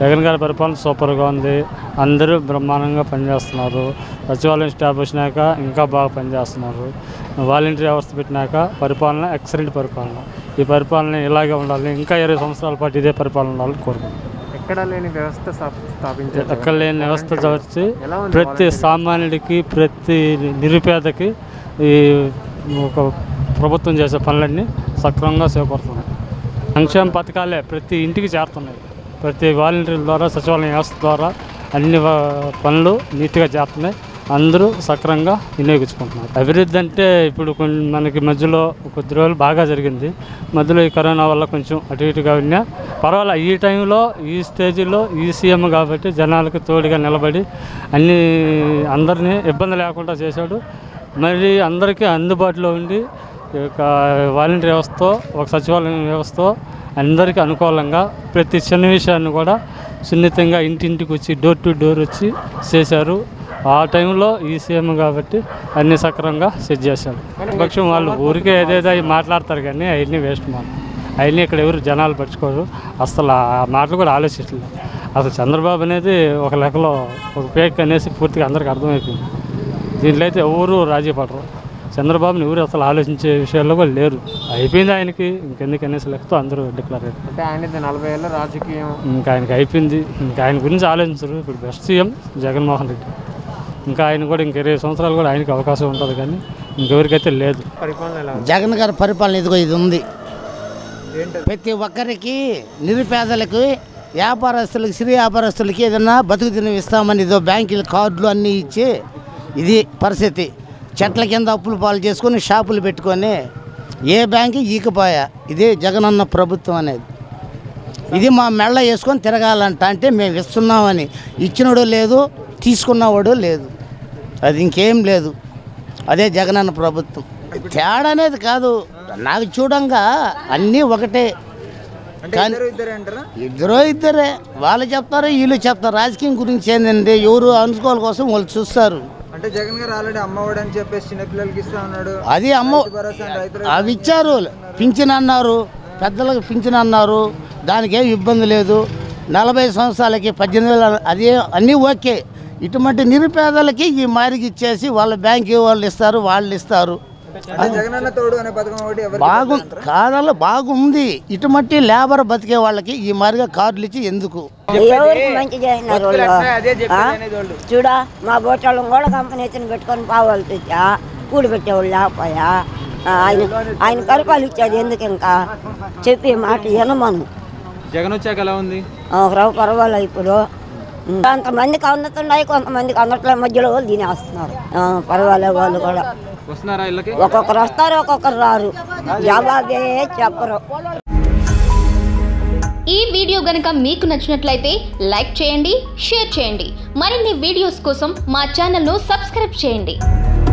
జగన్ గారి పరిపాలన సూపర్గా ఉంది అందరూ బ్రహ్మాండంగా పనిచేస్తున్నారు సచివాలయం స్టాఫ్ వచ్చినాక ఇంకా బాగా పనిచేస్తున్నారు వాలంటీర్ వ్యవస్థ పెట్టినాక పరిపాలన ఎక్సలెంట్ పరిపాలన ఈ పరిపాలన ఇలాగే ఉండాలి ఇంకా ఇరవై సంవత్సరాల పాటు ఇదే పరిపాలన ఉండాలని కోరుకుంటున్నాను ఎక్కడ లేని వ్యవస్థ స్థాప- స్థాపించారు ఎక్కడ లేని వ్యవస్థ వచ్చి ఎలా ఉంది ప్రతి సామాన్యుడికి ప్రతి నిరుపేదకి ఈ ఒక ప్రభుత్వం చేసే పనులన్నీ సక్రమంగా చేపడుతున్నాయి సంక్షేమ పథకాలే ప్రతి ఇంటికి చేరుతున్నాయి ప్రతి వాలంటీర్ల ద్వారా సచివాలయం వ్యవస్థ ద్వారా అన్ని వ- పనులు నీట్గా చేరుతున్నాయి అందరూ సక్రమంగా వినియోగించుకుంటున్నారు అభివృద్ధి అంటే ఇప్పుడు కొన్ని మనకి మధ్యలో కొద్ది రోజులు బాగా జరిగింది మధ్యలో ఈ కరోనా వల్ల కొంచెం అటు ఇటుగా ఉన్నా పర్వాలే ఈ టైంలో ఈ స్టేజ్లో ఈ సీఎం కాబట్టి జనాలకు తోడుగా నిలబడి అన్ని అందరినీ ఇబ్బంది లేకుండా చేశాడు మరి అందరికీ అందుబాటులో ఉండి ఈ యొక్క వాలంటీర్ వ్యవస్థ ఒక సచివాలయం వ్యవస్థ అందరికీ అనుకూలంగా ప్రతి చిన్న విషయాన్ని కూడా సున్నితంగా ఇంటింటికి వచ్చి డోర్ టు డోర్ వచ్చి చేశారు ఆ టైంలో ఈ సీఎం కాబట్టి అన్ని సక్రమంగా సెట్ చేశాడు పక్షం వాళ్ళు ఊరికే ఏదేదో అవి మాట్లాడతారు కానీ అవన్నీ వేస్ట్ మాట అవన్నీ ఇక్కడ ఎవరు జనాలు పట్టుకోరు అసలు ఆ మాటలు కూడా ఆలోచించలేదు అసలు చంద్రబాబు అనేది ఒక లెక్కలో ఒక పేక్ అనేసి పూర్తిగా అందరికీ అర్థమైపోయింది దీంట్లో అయితే ఎవరు రాజీ పడరు చంద్రబాబుని ఎవరు అసలు ఆలోచించే విషయాల్లో కూడా లేరు అయిపోయింది ఆయనకి ఇంకెందుకు అనేసి లెక్కతో అందరూ డిక్లేర్ అయ్యారు అంటే ఆయన నలభై ఏళ్ళ రాజకీయం ఇంకా ఆయనకి అయిపోయింది ఇంకా ఆయన గురించి ఆలోచించరు ఇప్పుడు బెస్ట్ సీఎం జగన్మోహన్ రెడ్డి ఇంకా ఆయన కూడా ఇంక ఇరవై సంవత్సరాలు కూడా ఆయనకి అవకాశం ఉంటుంది కానీ ఇంకెవరికైతే లేదు పరిపాలన ఎలా ఉంది జగన్ గారి పరిపాలన ఇదిగో ఇది ఉంది ఏంటది ప్రతి ఒక్కరికి నిరుపేదలకు వ్యాపారస్తులకి సిరి వ్యాపారస్తులకి ఏదన్నా బతుకు దినం ఇస్తామని ఇదో బ్యాంకులు కార్డులు అన్నీ ఇచ్చి ఇది పరిస్థితి చెట్ల కింద అప్పులు పాలు చేసుకొని షాపులు పెట్టుకొని ఏ బ్యాంకు ఈకపోయా ఇది జగనన్న ప్రభుత్వం అనేది ఇది మా మెళ్ళ వేసుకొని తిరగాలంట అంటే మేము ఇస్తున్నామని ఇచ్చినోడు లేదు తీసుకున్నవాడు లేదు అది ఇంకేం లేదు అదే జగనన్న ప్రభుత్వం తేడా అనేది కాదు నాకు చూడంగా అన్నీ ఒకటే కానీ ఇద్దరు ఇద్దరే వాళ్ళు చెప్తారు వీళ్ళు చెప్తారు రాజకీయం గురించి ఏంటంటే ఎవరు అనుకోవాలి కోసం వాళ్ళు చూస్తారు అంటే జగన్ గారు ఆల్రెడీ అమ్మఒడి అని చెప్పేసి చిన్నపిల్లలకి ఇస్తా ఉన్నాడు అది అమ్మ భరోసా అని రైతులు అవి ఇచ్చారు పింఛన్ అన్నారు పెద్దలకు పింఛన్ అన్నారు దానికి ఏం ఇబ్బంది లేదు నలభై సంవత్సరాలకి పద్దెనిమిది వేలు అది అన్నీ ఓకే ఇటువంటి నిరుపేదలకి ఈ మారికి ఇచ్చేసి వాళ్ళ బ్యాంకు వాళ్ళు ఇస్తారు వాళ్ళు ఇస్తారు అంటే జగనన్న తోడు అనే పథకం ఒకటి ఎవరు బాగు కాదల్ల బాగుంది ఇటువంటి లేబర్ బతికే వాళ్ళకి ఈ మారిగా కార్డులు ఇచ్చి ఎందుకు ఎవరికి మంచి చేసినారు వాళ్ళు ఆ? చూడా మా బోటాళ్ళం కూడా కంపెనీ ఎత్తున పెట్టుకొని పావాలు తెచ్చా కూడి పెట్టేవాళ్ళు లేకపోయా ఆ, ఆయన ఆయన పరిపాలించేది ఎందుకు ఇంకా చెప్పి మాట వినమను జగన్ వచ్చాక ఎలా ఉంది ఒక రవ్వ పర్వాలేదు ఇప్పుడు ఉం. కొంతమందికి అందుతున్నాయి కొంతమందికి అందట్లే మధ్యలో వాళ్ళు తినేస్తున్నారు ఆ, పర్వాలేదు వాళ్ళు కూడా వస్తున్నారా ఇళ్ళకి ఒక్కొక్కరు వస్తారు ఒక్కొక్కరు రారు జవాబే చెప్పరు ఈ వీడియో గనుక మీకు నచ్చినట్లయితే లైక్ చేయండి షేర్ చేయండి మరిన్ని వీడియోస్ కోసం మా ఛానల్ను సబ్స్క్రైబ్ చేయండి